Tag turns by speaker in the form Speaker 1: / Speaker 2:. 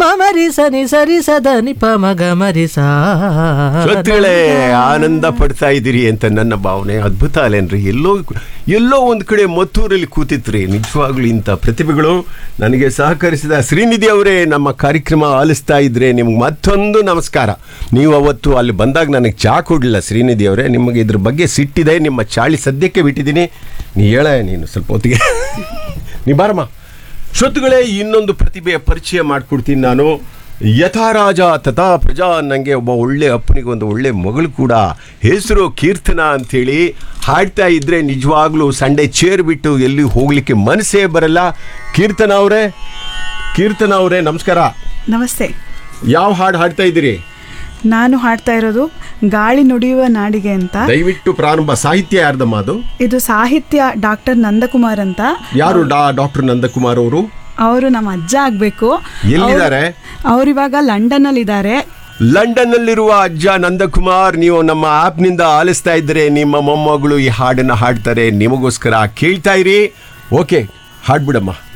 Speaker 1: ಮಮರಿ ಸನಿ ಸರಿ ಸದ ನಿಪ ಮಗ ಮರಿ ಸಾ
Speaker 2: ಶ್ರೋತೃಗಳೇ ಆನಂದ ಪಡ್ತಾ ಇದ್ದೀರಿ ಅಂತ ನನ್ನ ಭಾವನೆ ಅದ್ಭುತ ಅಲ್ಲೇನ್ರಿ ಎಲ್ಲೋ ಎಲ್ಲೋ ಒಂದು ಕಡೆ ಮತ್ತೂರಲ್ಲಿ ಕೂತಿತ್ರಿ ನಿಜವಾಗ್ಲೂ ಇಂಥ ಪ್ರತಿಭೆಗಳು ನನಗೆ ಸಹಕರಿಸಿದ ಶ್ರೀನಿಧಿ ಅವರೇ ನಮ್ಮ ಕಾರ್ಯಕ್ರಮ ಆಲಿಸ್ತಾ ಇದ್ರೆ ನಿಮ್ಗೆ ಮತ್ತೊಂದು ನಮಸ್ಕಾರ ನೀವು ಅವತ್ತು ಅಲ್ಲಿ ಬಂದಾಗ ನನಗೆ ಚಾ ಕೊಡಲಿಲ್ಲ ಶ್ರೀನಿಧಿ ಅವರೇ ನಿಮಗೆ ಇದ್ರ ಬಗ್ಗೆ ಸಿಟ್ಟಿದೆ ನಿಮ್ಮ ಚಾಳಿ ಸದ್ಯಕ್ಕೆ ಬಿಟ್ಟಿದ್ದೀನಿ ನೀ ಹೇಳ ನೀನು ಸ್ವಲ್ಪ ಹೊತ್ತಿಗೆ ನೀ ಬಾರಮ್ಮ ಶ್ರೋತೃಗಳೇ ಇನ್ನೊಂದು ಪ್ರತಿಭೆಯ ಪರಿಚಯ ಮಾಡಿಕೊಡ್ತೀನಿ ನಾನು ಯಥಾರಾಜ ತಥಾ ಪ್ರಜಾ ನನಗೆ ಒಬ್ಬ ಒಳ್ಳೆ ಅಪ್ಪನಿಗೆ ಒಂದು ಒಳ್ಳೆ ಮಗಳು ಕೂಡ ಹೆಸರು ಕೀರ್ತನ ಅಂಥೇಳಿ ಹಾಡ್ತಾ ಇದ್ರೆ ನಿಜವಾಗ್ಲೂ ಸಂಡೆ ಚೇರ್ ಬಿಟ್ಟು ಎಲ್ಲಿ ಹೋಗ್ಲಿಕ್ಕೆ ಮನಸ್ಸೇ ಬರಲ್ಲ ಕೀರ್ತನ ಅವರೇ ಕೀರ್ತನ ಅವರೇ ನಮಸ್ಕಾರ
Speaker 3: ನಮಸ್ತೆ
Speaker 2: ಯಾವ ಹಾಡು ಹಾಡ್ತಾ ಇದ್ದೀರಿ
Speaker 3: ನಾನು ಹಾಡ್ತಾ ಇರೋದು ಗಾಳಿ ನುಡಿಯುವ ನಾಡಿಗೆ ಅಂತ
Speaker 2: ದಯವಿಟ್ಟು ಪ್ರಾರಂಭ ಸಾಹಿತ್ಯ ಯಾರ್ದಮ್ಮ ಅದು
Speaker 3: ಇದು ಸಾಹಿತ್ಯ ಡಾಕ್ಟರ್ ನಂದಕುಮಾರ್ ಅಂತ
Speaker 2: ಯಾರು ಡಾ ಡಾಕ್ಟರ್ ನಂದಕುಮಾರ್ ಅವರು
Speaker 3: ಅವರು ನಮ್ಮ ಅಜ್ಜ ಆಗ್ಬೇಕು
Speaker 2: ಎಲ್ಲಿದ್ದಾರೆ?
Speaker 3: ಅವ್ರು ಇವಾಗ ಲಂಡನ್ ಅಲ್ಲಿ ಇದ್ದಾರೆ
Speaker 2: ಲಂಡನ್ನಲ್ಲಿರುವ ಅಜ್ಜ ನಂದಕುಮಾರ್ ನೀವು ನಮ್ಮ ಆ್ಯಪ್ನಿಂದ ಆಲಿಸ್ತಾ ಇದ್ದರೆ ನಿಮ್ಮ ಮೊಮ್ಮಗಳು ಈ ಹಾಡನ್ನು ಹಾಡ್ತಾರೆ ನಿಮಗೋಸ್ಕರ ಕೇಳ್ತಾ ಇರಿ ಓಕೆ ಹಾಡ್ಬಿಡಮ್ಮ